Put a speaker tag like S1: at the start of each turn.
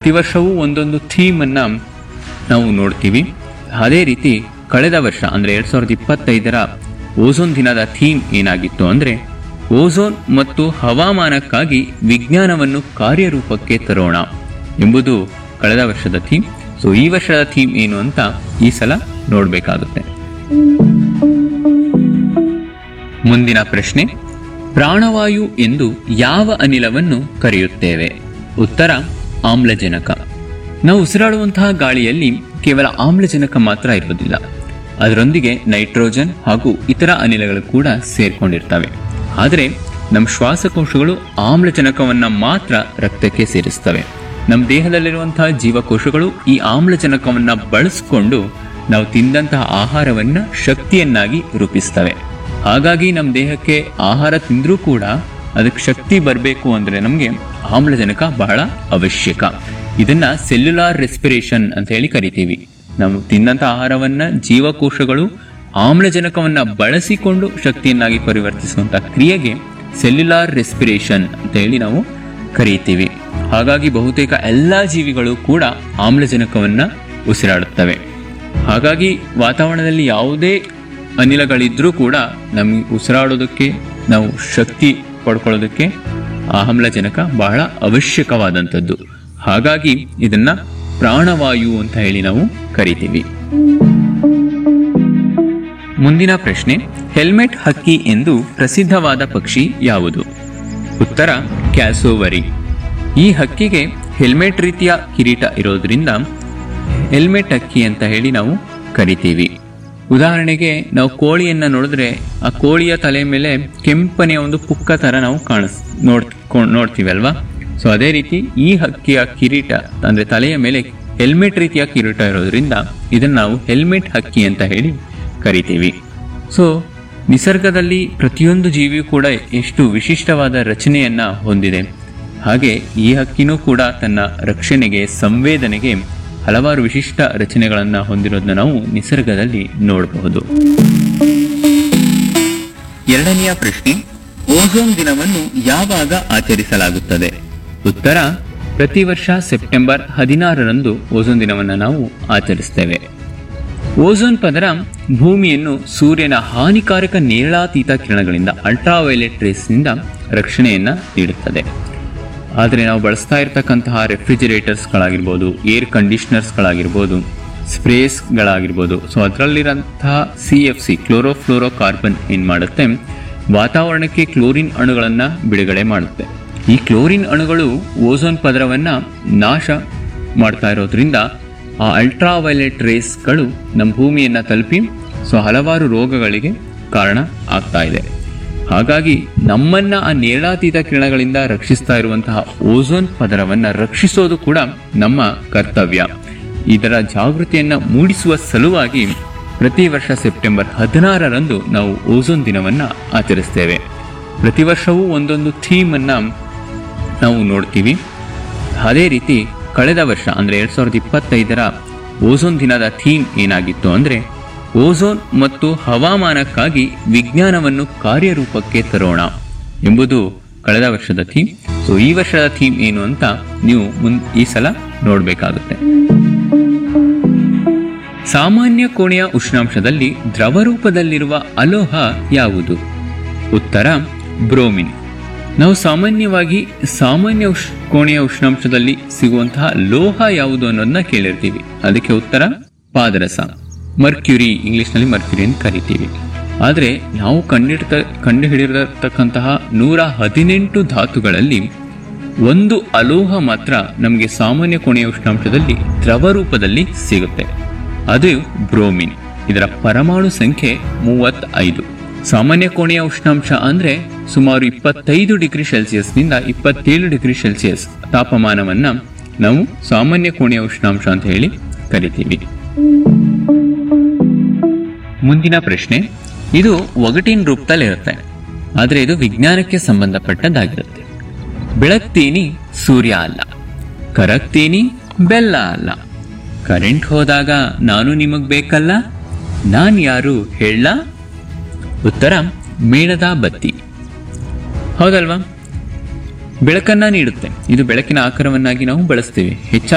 S1: ಪ್ರತಿ ವರ್ಷವೂ ಒಂದೊಂದು ಥೀಮನ್ನು ನಾವು ನೋಡ್ತೀವಿ ಅದೇ ರೀತಿ ಕಳೆದ ವರ್ಷ ಅಂದರೆ ಎರಡು ಸಾವಿರದ ಇಪ್ಪತ್ತೈದರ ಓಝೋನ್ ದಿನದ ಥೀಮ್ ಏನಾಗಿತ್ತು ಅಂದರೆ ಓಝೋನ್ ಮತ್ತು ಹವಾಮಾನಕ್ಕಾಗಿ ವಿಜ್ಞಾನವನ್ನು ಕಾರ್ಯರೂಪಕ್ಕೆ ತರೋಣ ಎಂಬುದು ಕಳೆದ ವರ್ಷದ ಥೀಮ್ ಸೊ ಈ ವರ್ಷದ ಥೀಮ್ ಏನು ಅಂತ ಈ ಸಲ ನೋಡಬೇಕಾಗುತ್ತೆ ಮುಂದಿನ ಪ್ರಶ್ನೆ ಪ್ರಾಣವಾಯು ಎಂದು ಯಾವ ಅನಿಲವನ್ನು ಕರೆಯುತ್ತೇವೆ ಉತ್ತರ ಆಮ್ಲಜನಕ ನಾವು ಉಸಿರಾಡುವಂತಹ ಗಾಳಿಯಲ್ಲಿ ಕೇವಲ ಆಮ್ಲಜನಕ ಮಾತ್ರ ಇರುವುದಿಲ್ಲ ಅದರೊಂದಿಗೆ ನೈಟ್ರೋಜನ್ ಹಾಗೂ ಇತರ ಅನಿಲಗಳು ಕೂಡ ಸೇರ್ಕೊಂಡಿರ್ತವೆ ಆದರೆ ನಮ್ಮ ಶ್ವಾಸಕೋಶಗಳು ಆಮ್ಲಜನಕವನ್ನ ಮಾತ್ರ ರಕ್ತಕ್ಕೆ ಸೇರಿಸ್ತವೆ ನಮ್ಮ ದೇಹದಲ್ಲಿರುವಂತಹ ಜೀವಕೋಶಗಳು ಈ ಆಮ್ಲಜನಕವನ್ನ ಬಳಸಿಕೊಂಡು ನಾವು ತಿಂದಂತಹ ಆಹಾರವನ್ನ ಶಕ್ತಿಯನ್ನಾಗಿ ರೂಪಿಸ್ತವೆ ಹಾಗಾಗಿ ನಮ್ಮ ದೇಹಕ್ಕೆ ಆಹಾರ ತಿಂದರೂ ಕೂಡ ಅದಕ್ಕೆ ಶಕ್ತಿ ಬರಬೇಕು ಅಂದರೆ ನಮಗೆ ಆಮ್ಲಜನಕ ಬಹಳ ಅವಶ್ಯಕ ಇದನ್ನ ಸೆಲ್ಯುಲಾರ್ ರೆಸ್ಪಿರೇಷನ್ ಅಂತ ಹೇಳಿ ಕರಿತೀವಿ ನಾವು ತಿಂದಂಥ ಆಹಾರವನ್ನ ಜೀವಕೋಶಗಳು ಆಮ್ಲಜನಕವನ್ನ ಬಳಸಿಕೊಂಡು ಶಕ್ತಿಯನ್ನಾಗಿ ಪರಿವರ್ತಿಸುವಂತ ಕ್ರಿಯೆಗೆ ಸೆಲ್ಯುಲಾರ್ ರೆಸ್ಪಿರೇಷನ್ ಅಂತ ಹೇಳಿ ನಾವು ಕರೀತೀವಿ ಹಾಗಾಗಿ ಬಹುತೇಕ ಎಲ್ಲ ಜೀವಿಗಳು ಕೂಡ ಆಮ್ಲಜನಕವನ್ನ ಉಸಿರಾಡುತ್ತವೆ ಹಾಗಾಗಿ ವಾತಾವರಣದಲ್ಲಿ ಯಾವುದೇ ಅನಿಲಗಳಿದ್ರೂ ಕೂಡ ನಮಗೆ ಉಸಿರಾಡೋದಕ್ಕೆ ನಾವು ಶಕ್ತಿ ಪಡ್ಕೊಳ್ಳೋದಕ್ಕೆ ಆಮ್ಲಜನಕ ಬಹಳ ಅವಶ್ಯಕವಾದಂಥದ್ದು ಹಾಗಾಗಿ ಇದನ್ನ ಪ್ರಾಣವಾಯು ಅಂತ ಹೇಳಿ ನಾವು ಕರಿತೀವಿ ಮುಂದಿನ ಪ್ರಶ್ನೆ ಹೆಲ್ಮೆಟ್ ಹಕ್ಕಿ ಎಂದು ಪ್ರಸಿದ್ಧವಾದ ಪಕ್ಷಿ ಯಾವುದು ಉತ್ತರ ಕ್ಯಾಸೋವರಿ ಈ ಹಕ್ಕಿಗೆ ಹೆಲ್ಮೆಟ್ ರೀತಿಯ ಕಿರೀಟ ಇರೋದ್ರಿಂದ ಹೆಲ್ಮೆಟ್ ಹಕ್ಕಿ ಅಂತ ಹೇಳಿ ನಾವು ಕರಿತೀವಿ ಉದಾಹರಣೆಗೆ ನಾವು ಕೋಳಿಯನ್ನ ನೋಡಿದ್ರೆ ಆ ಕೋಳಿಯ ತಲೆ ಮೇಲೆ ಕೆಂಪನೆಯ ಒಂದು ಪುಕ್ಕ ತರ ನಾವು ಕಾಣಿಸ್ ನೋಡ್ ನೋಡ್ತೀವಿ ಅಲ್ವಾ ಸೊ ಅದೇ ರೀತಿ ಈ ಹಕ್ಕಿಯ ಕಿರೀಟ ಅಂದ್ರೆ ತಲೆಯ ಮೇಲೆ ಹೆಲ್ಮೆಟ್ ರೀತಿಯ ಕಿರೀಟ ಇರೋದ್ರಿಂದ ಇದನ್ನ ನಾವು ಹೆಲ್ಮೆಟ್ ಹಕ್ಕಿ ಅಂತ ಹೇಳಿ ಕರಿತೀವಿ ಸೊ ನಿಸರ್ಗದಲ್ಲಿ ಪ್ರತಿಯೊಂದು ಜೀವಿಯೂ ಕೂಡ ಎಷ್ಟು ವಿಶಿಷ್ಟವಾದ ರಚನೆಯನ್ನ ಹೊಂದಿದೆ ಹಾಗೆ ಈ ಹಕ್ಕಿನೂ ಕೂಡ ತನ್ನ ರಕ್ಷಣೆಗೆ ಸಂವೇದನೆಗೆ ಹಲವಾರು ವಿಶಿಷ್ಟ ರಚನೆಗಳನ್ನು ಹೊಂದಿರೋದನ್ನ ನಾವು ನಿಸರ್ಗದಲ್ಲಿ ನೋಡಬಹುದು ಎರಡನೆಯ ಪ್ರಶ್ನೆ ಓಝೋನ್ ದಿನವನ್ನು ಯಾವಾಗ ಆಚರಿಸಲಾಗುತ್ತದೆ ಉತ್ತರ ಪ್ರತಿ ವರ್ಷ ಸೆಪ್ಟೆಂಬರ್ ಹದಿನಾರರಂದು ಓಝೋನ್ ದಿನವನ್ನು ನಾವು ಆಚರಿಸ್ತೇವೆ ಓಝೋನ್ ಪದರ ಭೂಮಿಯನ್ನು ಸೂರ್ಯನ ಹಾನಿಕಾರಕ ನೇರಳಾತೀತ ಕಿರಣಗಳಿಂದ ಅಲ್ಟ್ರಾವೈಲೆಟ್ ರೇಸ್ನಿಂದ ರಕ್ಷಣೆಯನ್ನ ನೀಡುತ್ತದೆ ಆದರೆ ನಾವು ಬಳಸ್ತಾ ಇರತಕ್ಕಂತಹ ರೆಫ್ರಿಜಿರೇಟರ್ಸ್ಗಳಾಗಿರ್ಬೋದು ಏರ್ ಕಂಡೀಷ್ನರ್ಸ್ಗಳಾಗಿರ್ಬೋದು ಸ್ಪ್ರೇಸ್ಗಳಾಗಿರ್ಬೋದು ಸೊ ಅದರಲ್ಲಿರೋಂತಹ C F C chlorofluorocarbon ಏನು ಮಾಡುತ್ತೆ ವಾತಾವರಣಕ್ಕೆ ಕ್ಲೋರಿನ್ ಅಣುಗಳನ್ನು ಬಿಡುಗಡೆ ಮಾಡುತ್ತೆ ಈ ಕ್ಲೋರಿನ್ ಅಣುಗಳು ಓಝೋನ್ ಪದರವನ್ನು ನಾಶ ಮಾಡ್ತಾ ಇರೋದ್ರಿಂದ ಆ ಅಲ್ಟ್ರಾವೈಲೆಟ್ ರೇಸ್ಗಳು ನಮ್ಮ ಭೂಮಿಯನ್ನು ತಲುಪಿ ಸೊ ಹಲವಾರು ರೋಗಗಳಿಗೆ ಕಾರಣ ಆಗ್ತಾ ಇದೆ ಹಾಗಾಗಿ ನಮ್ಮನ್ನ ಆ ನೇರಳಾತೀತ ಕಿರಣಗಳಿಂದ ರಕ್ಷಿಸ್ತಾ ಇರುವಂತಹ ಓಝೋನ್ ಪದರವನ್ನ ರಕ್ಷಿಸೋದು ಕೂಡ ನಮ್ಮ ಕರ್ತವ್ಯ ಇದರ ಜಾಗೃತಿಯನ್ನ ಮೂಡಿಸುವ ಸಲುವಾಗಿ ಪ್ರತಿ ವರ್ಷ ಸೆಪ್ಟೆಂಬರ್ ಹದಿನಾರರಂದು ನಾವು ಓಝೋನ್ ದಿನವನ್ನ ಆಚರಿಸ್ತೇವೆ ಪ್ರತಿ ವರ್ಷವೂ ಒಂದೊಂದು ಥೀಮ್ ಅನ್ನ ನಾವು ನೋಡ್ತೀವಿ ಅದೇ ರೀತಿ ಕಳೆದ ವರ್ಷ ಅಂದ್ರೆ ಎರಡ್ ಸಾವಿರದ ಇಪ್ಪತ್ತೈದರ ಓಝೋನ್ ದಿನದ ಥೀಮ್ ಏನಾಗಿತ್ತು ಅಂದ್ರೆ ಓಝೋನ್ ಮತ್ತು ಹವಾಮಾನಕ್ಕಾಗಿ ವಿಜ್ಞಾನವನ್ನು ಕಾರ್ಯರೂಪಕ್ಕೆ ತರೋಣ ಎಂಬುದು ಕಳೆದ ವರ್ಷದ ಥೀಮ್ ಸೊ ಈ ವರ್ಷದ ಥೀಮ್ ಏನು ಅಂತ ನೀವು ಮುನ್ ಈ ಸಲ ನೋಡಬೇಕಾಗುತ್ತೆ ಸಾಮಾನ್ಯ ಕೋಣೆಯ ಉಷ್ಣಾಂಶದಲ್ಲಿ ದ್ರವ ರೂಪದಲ್ಲಿರುವ ಅಲೋಹ ಯಾವುದು ಉತ್ತರ ಬ್ರೋಮಿನ್ ನಾವು ಸಾಮಾನ್ಯವಾಗಿ ಸಾಮಾನ್ಯ ಉಷ್ ಕೋಣೆಯ ಉಷ್ಣಾಂಶದಲ್ಲಿ ಸಿಗುವಂತಹ ಲೋಹ ಯಾವುದು ಅನ್ನೋದನ್ನ ಕೇಳಿರ್ತೀವಿ ಅದಕ್ಕೆ ಉತ್ತರ ಪಾದರಸ ಮರ್ಕ್ಯುರಿ ಇಂಗ್ಲಿಷ್ನಲ್ಲಿ ಮರ್ಕ್ಯುರಿ ಅಂತ ಕರಿತೀವಿ ಆದರೆ ನಾವು ಕಂಡಿಡ್ತ ಕಂಡುಹಿಡಿದಿರತಕ್ಕಂತಹ ನೂರ ಹದಿನೆಂಟು ಧಾತುಗಳಲ್ಲಿ ಒಂದು ಅಲೋಹ ಮಾತ್ರ ನಮಗೆ ಸಾಮಾನ್ಯ ಕೋಣೆಯ ಉಷ್ಣಾಂಶದಲ್ಲಿ ದ್ರವ ರೂಪದಲ್ಲಿ ಸಿಗುತ್ತೆ ಅದು ಬ್ರೋಮಿನ್ ಇದರ ಪರಮಾಣು ಸಂಖ್ಯೆ ಮೂವತ್ತೈದು ಸಾಮಾನ್ಯ ಕೋಣೆಯ ಉಷ್ಣಾಂಶ ಅಂದ್ರೆ ಸುಮಾರು ಇಪ್ಪತ್ತೈದು ಡಿಗ್ರಿ ಸೆಲ್ಸಿಯಸ್ನಿಂದ ಇಪ್ಪತ್ತೇಳು ಡಿಗ್ರಿ ಸೆಲ್ಸಿಯಸ್ ತಾಪಮಾನವನ್ನ ನಾವು ಸಾಮಾನ್ಯ ಕೋಣೆಯ ಉಷ್ಣಾಂಶ ಅಂತ ಹೇಳಿ ಕರಿತೀವಿ ಮುಂದಿನ ಪ್ರಶ್ನೆ ಇದು ಒಗಟಿನ ರೂಪದಲ್ಲಿರುತ್ತೆ ಆದರೆ ಇದು ವಿಜ್ಞಾನಕ್ಕೆ ಸಂಬಂಧಪಟ್ಟದ್ದಾಗಿರುತ್ತೆ ಬೆಳಗ್ತೀನಿ ಸೂರ್ಯ ಅಲ್ಲ ಕರಗ್ತೀನಿ ಬೆಲ್ಲ ಅಲ್ಲ ಕರೆಂಟ್ ಹೋದಾಗ ನಾನು ನಿಮಗ್ ಬೇಕಲ್ಲ ನಾನ್ ಯಾರು ಹೇಳ ಉತ್ತರ ಮೇಣದ ಬತ್ತಿ ಹೌದಲ್ವಾ ಬೆಳಕನ್ನ ನೀಡುತ್ತೆ ಇದು ಬೆಳಕಿನ ಆಕಾರವನ್ನಾಗಿ ನಾವು ಬಳಸ್ತೀವಿ ಹೆಚ್ಚಾಗಿ